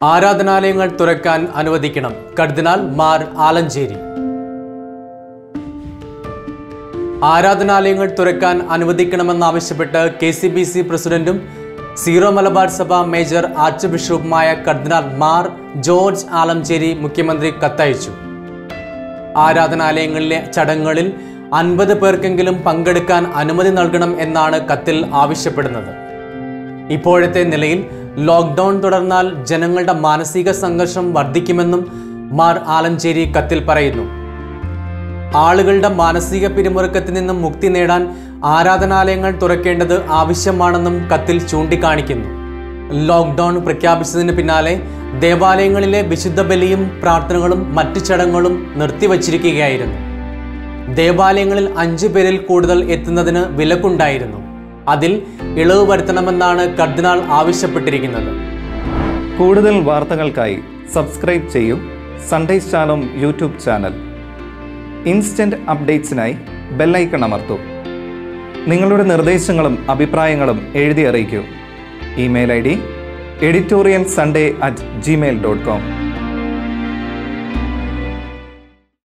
ആരാധനാലയങ്ങൾ തുറക്കാൻ അനുവദിക്കണം കർദിനാൾ മാർ ആലഞ്ചേരി ആരാധനാലയങ്ങൾ തുറക്കാൻ അനുവദിക്കണമെന്നാവശ്യപ്പെട്ട് കെ സി ബി സി പ്രസിഡന്റും സീറോ മലബാർ സഭ മേജർ ആർച്ച് ബിഷപ്പുമായ കർദിനാൾ മാർ ജോർജ് ആലഞ്ചേരി മുഖ്യമന്ത്രി കത്തയച്ചു ആരാധനാലയങ്ങളിലെ ചടങ്ങുകളിൽ അൻപത് പേർക്കെങ്കിലും പങ്കെടുക്കാൻ അനുമതി നൽകണം എന്നാണ് കത്തിൽ ആവശ്യപ്പെടുന്നത് ഇപ്പോഴത്തെ നിലയിൽ ലോക്ക്ഡൗൺ തുടർന്നാൽ ജനങ്ങളുടെ മാനസിക സംഘർഷം വർദ്ധിക്കുമെന്നും മാർ ആലഞ്ചേരി കത്തിൽ പറയുന്നു ആളുകളുടെ മാനസിക പിരിമുറുക്കത്തിൽ നിന്നും മുക്തി നേടാൻ ആരാധനാലയങ്ങൾ തുറക്കേണ്ടത് ആവശ്യമാണെന്നും കത്തിൽ ചൂണ്ടിക്കാണിക്കുന്നു ലോക്ക്ഡൗൺ പ്രഖ്യാപിച്ചതിന് പിന്നാലെ ദേവാലയങ്ങളിലെ വിശുദ്ധ ബലിയും പ്രാർത്ഥനകളും മറ്റു ചടങ്ങുകളും നിർത്തിവച്ചിരിക്കുകയായിരുന്നു ദേവാലയങ്ങളിൽ അഞ്ചു പേരിൽ കൂടുതൽ എത്തുന്നതിന് വിലക്കുണ്ടായിരുന്നു അതിൽ ഇളവ് വരുത്തണമെന്നാണ് കർദിനാൾ ആവശ്യപ്പെട്ടിരിക്കുന്നത് കൂടുതൽ വാർത്തകൾക്കായി സബ്സ്ക്രൈബ് ചെയ്യൂ Sunday Shalom YouTube channel instant അപ്ഡേറ്റ്സിനായി ബെല്ലൈക്കൺ അമർത്തൂ നിങ്ങളുടെ നിർദ്ദേശങ്ങളും അഭിപ്രായങ്ങളും എഴുതി അറിയിക്കൂ email I D editorial Sunday at Gmail dot com